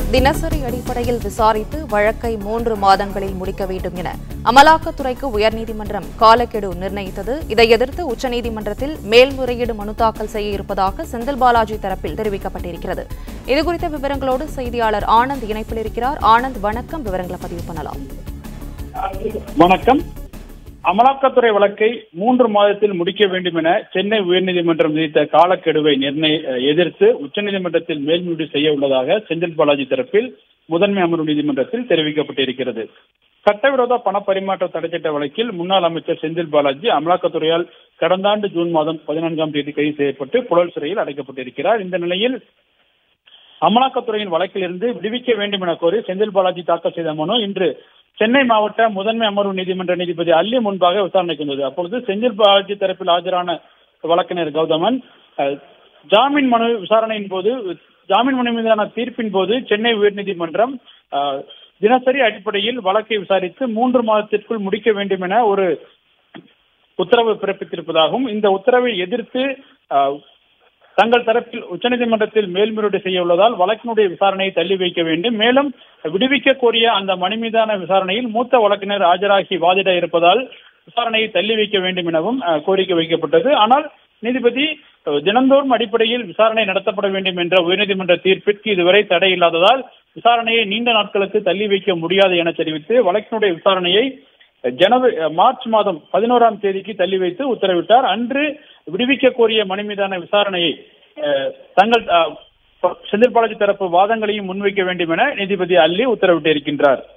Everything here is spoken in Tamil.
தினசரி அடிப்படையில் விசாரித்து வழக்கை மூன்று மாதங்களில் முடிக்க வேண்டும் என அமலாக்கத்துறைக்கு உயர்நீதிமன்றம் காலக்கெடு நிர்ணயித்தது இதை எதிர்த்து உச்சநீதிமன்றத்தில் மேல்முறையீடு மனு தாக்கல் செய்ய இருப்பதாக செந்தில் பாலாஜி தரப்பில் தெரிவிக்கப்பட்டிருக்கிறது இதுகுறித்த விவரங்களோடு செய்தியாளர் ஆனந்த் இணைப்பில் இருக்கிறார் ஆனந்த் வணக்கம் விவரங்களை பதிவு பண்ணலாம் வணக்கம் அமலாக்கத்துறை வழக்கை மூன்று மாதத்தில் முடிக்க வேண்டும் என சென்னை உயர்நீதிமன்றம் விதித்த காலக்கெடுவை நிர்ணய எதிர்த்து உச்சநீதிமன்றத்தில் மேல்முறையீடு செய்ய உள்ளதாக செந்தில் பாலாஜி தரப்பில் முதன்மை அமர்வு நீதிமன்றத்தில் தெரிவிக்கப்பட்டிருக்கிறது சட்டவிரோத பண பரிமாற்ற தடைச்சட்ட வழக்கில் முன்னாள் அமைச்சர் செந்தில் பாலாஜி அமலாக்கத்துறையால் கடந்த ஆண்டு ஜூன் மாதம் பதினான்காம் தேதி கைது செய்யப்பட்டு புழல் சிறையில் அடைக்கப்பட்டிருக்கிறார் இந்த நிலையில் அமலாக்கத்துறையின் வழக்கிலிருந்து விடுவிக்க வேண்டும் என கோரி செந்தில் பாலாஜி தாக்கல் செய்த மனு இன்று சென்னை மாவட்ட முதன்மை அமர்வு நீதிமன்ற நீதிபதி அல்லி முன்பாக விசாரணைக்கு வந்தது அப்பொழுது செந்தில் பாலாஜி தரப்பில் ஆஜரான வழக்கறிஞர் கௌதமன் அஹ், ஜாமீன் மனு விசாரணையின் போது ஜாமீன் மனு மீதான தீர்ப்பின் போது சென்னை உயர்நீதிமன்றம் அஹ், தினசரி அடிப்படையில் வழக்கை விசாரித்து மூன்று மாதத்திற்குள் முடிக்க வேண்டும் என ஒரு உத்தரவு பிறப்பித்திருப்பதாகவும் இந்த உத்தரவை எதிர்த்து அஹ், தங்கள் தரப்பில் உச்சநீதிமன்றத்தில் மேல்முறையீடு செய்ய உள்ளதால் வழக்கினுடைய விசாரணையை தள்ளி வைக்க வேண்டும் மேலும் விடுவிக்க கோரிய அந்த மனு மீதான விசாரணையில் மூத்த வழக்கினர் ஆஜராகி வாதிட இருப்பதால் விசாரணையை தள்ளி வைக்க வேண்டும் எனவும் அஹ், கோரிக்கை வைக்கப்பட்டது ஆனால் நீதிபதி அஹ், தினந்தோறும் அடிப்படையில் விசாரணை நடத்தப்பட வேண்டும் என்ற உயர்நீதிமன்ற தீர்ப்பிற்கு இதுவரை தடை இல்லாததால் விசாரணையை நீண்ட நாட்களுக்கு தள்ளி வைக்க முடியாது என தெரிவித்து வழக்கினுடைய விசாரணையை ஜனவரி மார்ச் மாதம் பதினோராம் தேதிக்கு தள்ளி வைத்து உத்தரவிட்டார் அன்று விடுவிக்க கோரிய மனு மீதான விசாரணையை அஹ், தங்கள் அஹ், செந்தில் பாலாஜி தரப்பு வாதங்களையும் முன்வைக்க வேண்டும் என நீதிபதி அல்லி உத்தரவிட்டிருக்கின்றார்